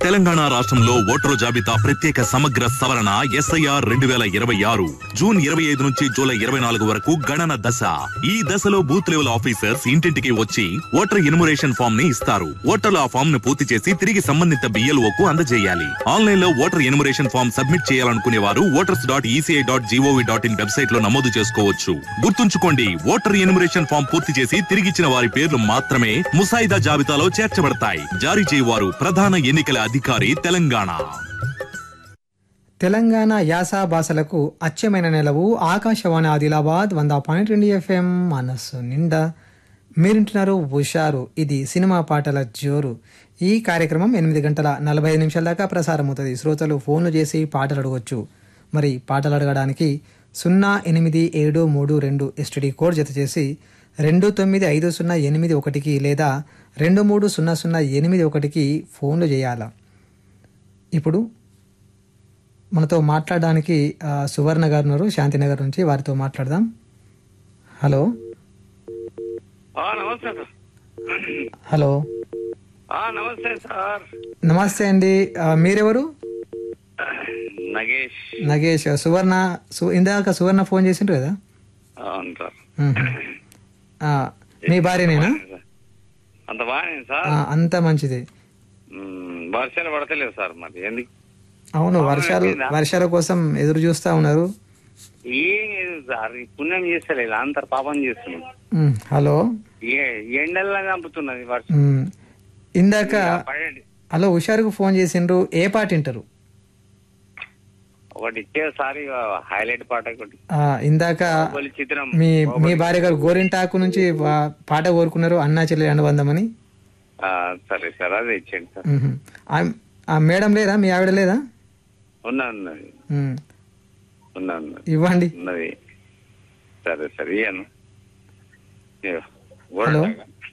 తెలంగాణ రాష్ట్రంలో ఓటరు జాబితా ప్రత్యేక సమగ్ర సవరణ ఎస్ఐఆర్ రెండు వేల ఇరవై ఆరు జూన్ ఇరవై ఐదు నుంచి జూలై ఇరవై నాలుగు వరకు గణన దశ ఈ దశలో బూత్ లెవెల్ ఆఫీసర్స్ ఇంటింటికి వచ్చి ఓటర్ ఎన్యుమరేషన్ ఫామ్ ని ఇస్తారు ఓటర్లు ఆ ఫామ్ ను పూర్తి చేసి తిరిగి సంబంధిత బిఎల్ఓ కు అందజేయాలి ఆన్లైన్ లో ఓటర్ ఎన్యుమరేషన్ ఫామ్ సబ్మిట్ చేయాలనుకునే వారు voters dot ECI dot GOV dot in website లో నమోదు చేసుకోవచ్చు గుర్తుంచుకోండి ఓటర్ ఎన్యుమరేషన్ ఫామ్ పూర్తి చేసి తిరిగిచ్చిన వారి పేర్లు మాత్రమే ముసాయిదా జాబితాలో చేర్చబడతాయి జారీ చేయవారు ప్రధాన ఎన్నికల అధికారి తెలంగాణ తెలంగాణ యాస భాషలకు అచ్చమైన నెలవు ఆకాశవాణి ఆదిలాబాద్ వంద పాయింట్ రెండు ఎఫ్ఎం మనస్సు నిండా మీరింటున్నారు హుషారు ఇది సినిమా పాటల జోరు ఈ కార్యక్రమం ఎనిమిది గంటల నలభై ఐదు నిమిషాల దాకా ప్రసారం అవుతుంది శ్రోతలు ఫోన్లు చేసి పాటలు అడగవచ్చు మరి పాటలు అడగడానికి సున్నా ఎనిమిది ఏడు మూడు రెండు ఎస్టీడీ కోడ్ జత చేసి రెండు తొమ్మిది ఐదు సున్నా ఎనిమిది ఒకటికి లేదా రెండు మూడు సున్నా సున్నా ఎనిమిది ఒకటికి ఫోన్లు చేయాలా ఇప్పుడు మనతో మాట్లాడడానికి ఆ, సువర్ణ గారు ఉన్నారు శాంతినగర్ నుంచి వారితో మాట్లాడదాం హలో ఆ, నమస్తే సార్ హలో ఆ, నమస్తే సార్ నమస్తే అండి ఆ, మీరెవరు నగేష్ నగేష్ సువర్ణ సు ఇందాక సువర్ణ ఫోన్ చేసిండ్రు కదా అవును సార్ మ్మ్. ఆ, మీ భార్యనేనా అంత బాగానే సార్ ఆ, అంత మంచిది మ్, వర్షాలు పడతలేవు సార్ మరి ఎందుకు అవును వర్షాలు వర్షాల కోసం ఎదురు చూస్తా ఉన్నారు ఏం లేదు సార్ ఈ పుణ్యం చేస్తలేదు అంతర్ పాపం చేస్తున్నాం మ్మ్. హలో ఏ ఎండల్లా చంపుతున్నది వర్షం మ్మ్. ఇందాక పడండి హలో హుషారుకు ఫోన్ చేసిండ్రు ఏ పాట వింటారు ఒకటి ఇచ్చేసారి హైలైట్ పాట ఒకటి ఆ, ఇందాక బాహుబలి చిత్రం మీ మీ భార్య గారు గోరింటాకు నుంచి వా- పాట కోరుకున్నారు అన్నా చెల్లి అనుబంధమని ఆ, సరే సార్ అదే ఇచ్చేయండి సార్ మ్మ్. ఆ- ఆ మేడం లేదా మీ ఆవిడ లేదా ఉన్నా ఉన్నది మ్మ్. ఉన్నా ఉన్నది ఇవ్వండి ఉన్నది సరే సరే ఇయ్యను ఇయ్యో. హలో గోడ